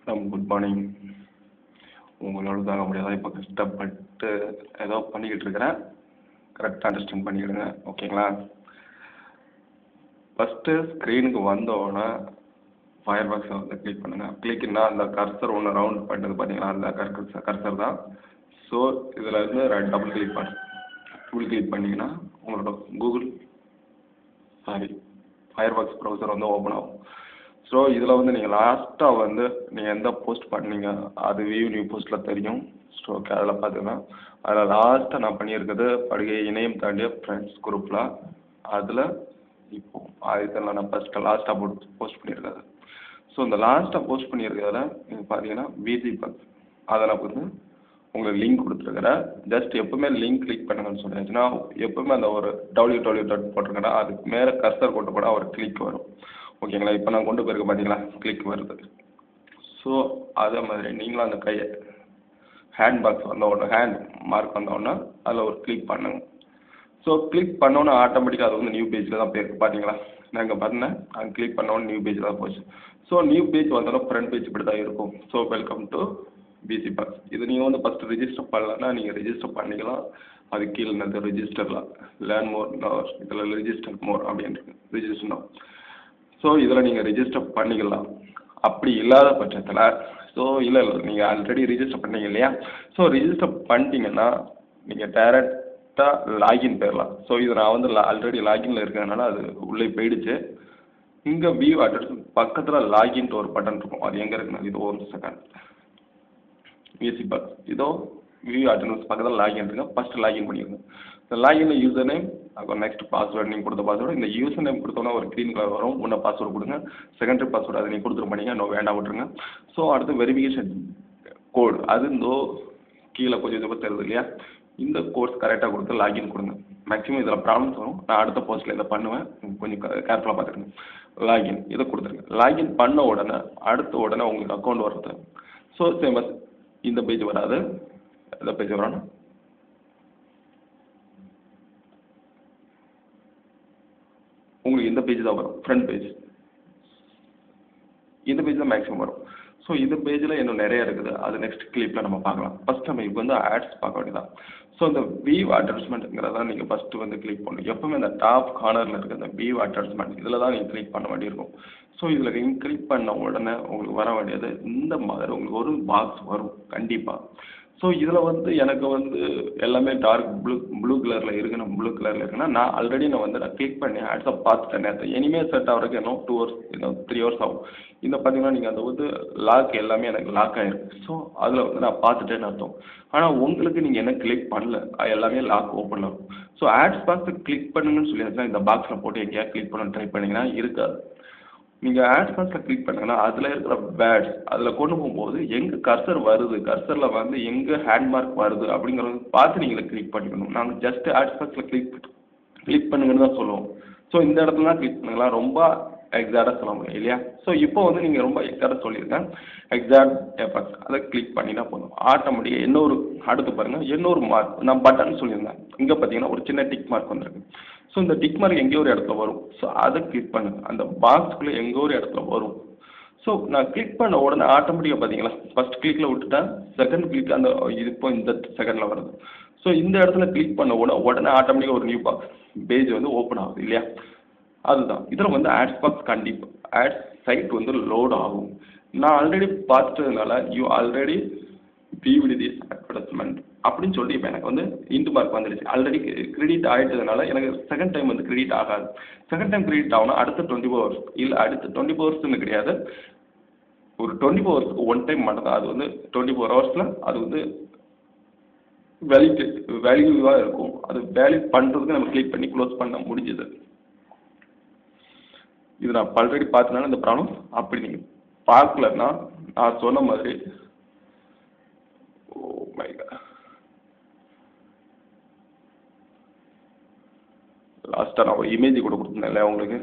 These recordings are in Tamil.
மேடம் குட் மார்னிங் உங்களோட தாங்க முடியாத இப்போ கஷ்டப்பட்டு ஏதோ பண்ணிக்கிட்டு இருக்கிறேன் கரெக்டாக அண்டர்ஸ்டாண்ட் பண்ணிக்கிடுங்க ஓகேங்களா ஃபஸ்ட்டு ஸ்க்ரீனுக்கு வந்தோடனே ஃபயர் பாக்ஸை வந்து கிளிக் பண்ணுங்கள் கிளிக்னா அந்த கர்சர் ஒன்று ரவுண்ட் பண்ணது பார்த்தீங்களா அந்த கர்சர் கர்சர் தான் ஸோ இதில் இருந்து ரெண்டு டபுள் கிளிக் பண்ணு டபுள் கிளிக் பண்ணிங்கன்னா உங்களோட Google sorry Firefox browser வந்து ஓப்பன் ஆகும் ஸோ இதில் வந்து நீங்கள் லாஸ்ட்டாக வந்து நீங்கள் எந்த போஸ்ட் பண்ணீங்க அது வியூ நியூ போஸ்ட்டில் தெரியும் ஸோ ஓகே அதில் பார்த்துங்கன்னா அதில் லாஸ்ட்டாக நான் பண்ணியிருக்கிறது படுகை இணையம் தாண்டிய ஃப்ரெண்ட்ஸ் குரூப்பில் அதில் இப்போ ஆயிரத்தி நான் ஃபஸ்ட்டு லாஸ்ட்டாக போட் போஸ்ட் பண்ணியிருக்காது ஸோ இந்த லாஸ்ட்டாக போஸ்ட் பண்ணியிருக்கிறதுல நீங்கள் பார்த்தீங்கன்னா விஜி பக் அதில் வந்து உங்களுக்கு லிங்க் கொடுத்துருக்குறேன் ஜஸ்ட் எப்பவுமே லிங்க் கிளிக் பண்ணுங்கன்னு சொல்லியாச்சுன்னா எப்பவுமே அந்த ஒரு டபிள்யூ டபிள்யூ டாட் போட்டிருக்கேன்னா அதுக்கு மேலே கர்சர் கொண்டு போனால் ஒரு கிளிக் வரும் ஓகேங்களா இப்போ நான் கொண்டு போயிருக்க பார்த்தீங்களா கிளிக் வருது ஸோ அதே மாதிரி நீங்களும் அந்த கையை ஹேண்ட் பாக்ஸ் வந்த உடனே ஹேண்ட் மார்க் வந்த உடனே அதில் ஒரு கிளிக் பண்ணுங்க ஸோ கிளிக் பண்ணோன்னே ஆட்டோமேட்டிக்காக அது வந்து நியூ பேஜில் தான் போயிருக்கு பார்த்தீங்களா நான் இங்கே பார்த்தேன் அங்கே கிளிக் பண்ணோன்னே நியூ பேஜில் தான் போச்சு ஸோ நியூ பேஜ் வந்தாலும் ஃப்ரண்ட் பேஜ் இப்படி தான் இருக்கும் so welcome to PC box இது நீங்கள் வந்து ஃபஸ்ட்டு ரிஜிஸ்டர் பண்ணலன்னா நீங்கள் ரிஜிஸ்டர் பண்ணிக்கலாம் அது கீழே என்னது ரிஜிஸ்டரில் லேர்ன் மோர் இதில் ரிஜிஸ்டர் மோர் அப்படின்ட்டு ரிஜிஸ்டர் ஸோ இதில் நீங்கள் ரிஜிஸ்டர் பண்ணிக்கலாம் அப்படி இல்லாத பட்சத்தில் ஸோ இல்லை இல்லை நீங்கள் ஆல்ரெடி ரிஜிஸ்டர் பண்ணீங்க இல்லையா ஸோ ரிஜிஸ்டர் பண்ணிட்டீங்கன்னா நீங்கள் டேரெக்டாக லாகின் போயிடலாம் ஸோ இது நான் வந்து ஆல்ரெடி லாகின்ல இருக்கிறதுனால அது உள்ளே போயிடுச்சு இங்கே வியூ அட்ரஸ் பக்கத்தில் லாகின்ட்டு ஒரு பட்டன் இருக்கும் அது எங்கே இருக்குன்னா இது ஒரு செகண்ட் ஈஸி பாக்ஸ் இதோ வியூ அட்டனன்ஸ் பக்கத்தில் லாகின் இருக்குங்க ஃபஸ்ட்டு லாகின் பண்ணிடுங்க இந்த லாகினில் யூசர் நேம் அப்புறம் நெக்ஸ்ட் பாஸ்வேர்டு நீங்கள் கொடுத்த பாஸ்வேர்டு இந்த யூசர் நேம் கொடுத்தோன்னா ஒரு க்ரீன் கலர் வரும் முன்ன பாஸ்வேர்டு கொடுங்க செகண்டரி பாஸ்வேர்டு அதை நீங்கள் கொடுத்துட்டு பண்ணீங்க நோ வேண்டாம் விட்டுருங்க ஸோ அடுத்து வெரிஃபிகேஷன் கோடு அது இந்தோ கீழே கொஞ்சம் இது தெரியுது இல்லையா இந்த கோர்ஸ் கரெக்டாக கொடுத்து லாகின் கொடுங்க மேக்ஸிமம் இதில் ப்ராப்ளம்ஸ் வரும் நான் அடுத்த போஸ்ட்டில் இதை பண்ணுவேன் கொஞ்சம் கேர்ஃபுல்லாக பார்த்துருங்க லாகின் இதை கொடுத்துருங்க லாகின் பண்ண உடனே அடுத்த உடனே உங்களுக்கு அக்கௌண்ட் வர்றது ஸோ சேமஸ் இந்த பேஜ் வராது இந்த பேஜ் வரணும் உங்களுக்கு இந்த பேஜ் தான் வரும் ஃப்ரண்ட் பேஜ் இந்த பேஜ் தான் மேக்ஸிமம் வரும் ஸோ இந்த பேஜில் இன்னும் நிறைய இருக்குது அது நெக்ஸ்ட் கிளிப்பில் நம்ம பார்க்கலாம் ஃபஸ்ட் நம்ம இப்போ வந்து ஆட்ஸ் பார்க்க வேண்டியதான் ஸோ இந்த வியூ அட்வர்டைஸ்மெண்ட்ங்கிறத நீங்கள் ஃபஸ்ட்டு வந்து கிளிக் பண்ணணும் எப்பவுமே இந்த டாப் கார்னரில் இருக்க இந்த வியூ அட்வர்டைஸ்மெண்ட் இதில் தான் நீங்கள் கிளிக் பண்ண வேண்டியிருக்கும் ஸோ இதில் நீங்கள் கிளிக் பண்ண உடனே உங்களுக்கு வர வேண்டியது இந்த மாதிரி உங்களுக்கு ஒரு பாக்ஸ் வரும் கண்டிப்பாக ஸோ இதில் வந்து எனக்கு வந்து எல்லாமே டார்க் ப்ளூ ப்ளூ கலரில் இருக்கு நான் ப்ளூ கலரில் இருக்குன்னா நான் ஆல்ரெடி நான் வந்து நான் கிளிக் பண்ணி ஆட்ஸை பார்த்துட்டேன் நேரத்தை இனிமேல் செட் ஆகிறதுக்கு இன்னும் டூ ஹவர்ஸ் இன்னும் த்ரீ ஹவர்ஸ் ஆகும் இந்த பார்த்தீங்கன்னா நீங்கள் அந்த வந்து லாக் எல்லாமே எனக்கு லாக் ஆகிருக்கு ஸோ அதில் வந்து நான் பார்த்துட்டேன்னு அர்த்தம் ஆனால் உங்களுக்கு நீங்கள் என்ன கிளிக் பண்ணல எல்லாமே லாக் ஓப்பன் ஆகும் ஸோ ஆட்ஸ் பாக்ஸை கிளிக் பண்ணுங்கன்னு சொல்லியாச்சுன்னா இந்த பாக்ஸில் போட்டு எங்கேயா கிளிக் பண்ண ட்ரை பண்ணிங்கன்னா இருக்காது நீங்கள் ஆட்ஸ் பாக்ஸில் கிளிக் பண்ணுங்கன்னா அதில் இருக்கிற பேட்ஸ் அதில் கொண்டு போகும்போது எங்கே கர்சர் வருது கர்சரில் வந்து எங்கே ஹேண்ட் மார்க் வருது அப்படிங்கிறத பார்த்து நீங்கள் கிளிக் பண்ணிக்கணும் நாங்கள் ஜஸ்ட் ஆட்ஸ் பாக்ஸில் கிளிக் கிளிக் பண்ணுங்கன்னு தான் சொல்லுவோம் ஸோ இந்த இடத்துல தான் கிளிக் பண்ணுங்களா ரொம்ப எக்ஸாக்டாக சொல்ல முடியும் இல்லையா ஸோ இப்போ வந்து நீங்கள் ரொம்ப எக்ஸாக்டாக சொல்லியிருக்கேன் எக்ஸாக்ட் எஃபெக்ட் அதை கிளிக் பண்ணினா போதும் ஆட்டோமேட்டிக்காக இன்னொரு அடுத்து பாருங்கள் இன்னொரு மார்க் நான் பட்டன் சொல்லியிருந்தேன் இங்கே பார்த்தீங்கன்னா ஒரு சின்ன டிக் மார்க் வந்திருக்கு ஸோ இந்த டிக் மார்க் எங்கேயோ ஒரு இடத்துல வரும் ஸோ அதை கிளிக் பண்ணுங்கள் அந்த பாக்ஸ்க்குள்ளே எங்கேயோ ஒரு இடத்துல வரும் ஸோ நான் கிளிக் பண்ண உடனே ஆட்டோமேட்டிக்காக பார்த்தீங்களா ஃபஸ்ட் கிளிக்கில் விட்டுட்டேன் செகண்ட் கிளிக் அந்த இது இப்போ இந்த செகண்டில் வருது ஸோ இந்த இடத்துல கிளிக் பண்ண உடனே உடனே ஆட்டோமேட்டிக்காக ஒரு நியூ பாக்ஸ் பேஜ் வந்து ஓப்பன் ஆகுது இல்லையா அதுதான் இதில் வந்து ஆட்ஸ் பாக்ஸ் கண்டிப்பாக ஆட்ஸ் சைட் வந்து லோட் ஆகும் நான் ஆல்ரெடி பார்த்துட்டதுனால you already viewed this advertisement அப்படின்னு சொல்லி இப்போ எனக்கு வந்து இன்டு மார்க் வந்துடுச்சு ஆல்ரெடி கிரெடிட் ஆகிட்டதுனால எனக்கு செகண்ட் டைம் வந்து கிரெடிட் ஆகாது செகண்ட் டைம் கிரெடிட் ஆகணும் அடுத்த டுவெண்ட்டி ஃபோர் ஹவர்ஸ் இல்லை அடுத்த டுவெண்ட்டி ஃபோர் ஹவர்ஸ்னு கிடையாது ஒரு டுவெண்ட்டி ஃபோர் ஹவர்ஸ்க்கு ஒன் டைம் மட்டும் தான் அது வந்து டுவெண்ட்டி ஃபோர் ஹவர்ஸில் அது வந்து வேலிட் வேல்யூவாக இருக்கும் அது வேல்யூ பண்ணுறதுக்கு நம்ம கிளிக் பண்ணி க்ளோஸ் பண்ண முடிஞ்சது இது நான் ஆல்ரெடி பார்த்தனால இந்த ப்ராப்ளம் அப்படி நீங்கள் பார்க்கலன்னா நான் சொன்ன மாதிரி ஓ மை லாஸ்ட்டாக நான் ஒரு இமேஜ் கூட கொடுத்துருந்தேன்ல உங்களுக்கு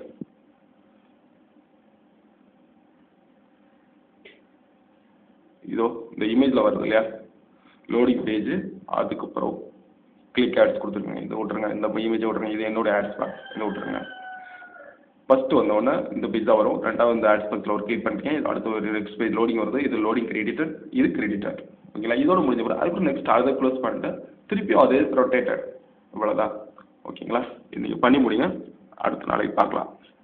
இதோ இந்த இமேஜில் வருது இல்லையா லோடிங் பேஜ் அதுக்கப்புறம் கிளிக் ஆட்ஸ் கொடுத்துருங்க இதை விட்ருங்க இந்த இமேஜை விட்ருங்க இது என்னோட ஆட்ஸ் தான் இதை விட்ருங்க ஃபஸ்ட்டு வந்தோடனே இந்த பிஸா வரும் ரெண்டாவது இந்த ஆட்ஸ் பக்கத்தில் ஒரு கிளிக் பண்ணிட்டீங்க இது அடுத்து ஒரு நெக்ஸ்ட் பேஜ் லோடிங் வருது இது லோடிங் கிரெடிட்டட் இது கிரெடிட்டட் ஓகேங்களா இதோட முடிஞ்ச பிறகு அதுக்கப்புறம் நெக்ஸ்ட் அதை க்ளோஸ் பண்ணிட்டு திருப்பியும் அதே ரொட்டேட்டட் இவ்வளோதான் ஓகேங்களா இது நீங்கள் பண்ணி முடிங்க அடுத்த நாளைக்கு பார்க்கலாம்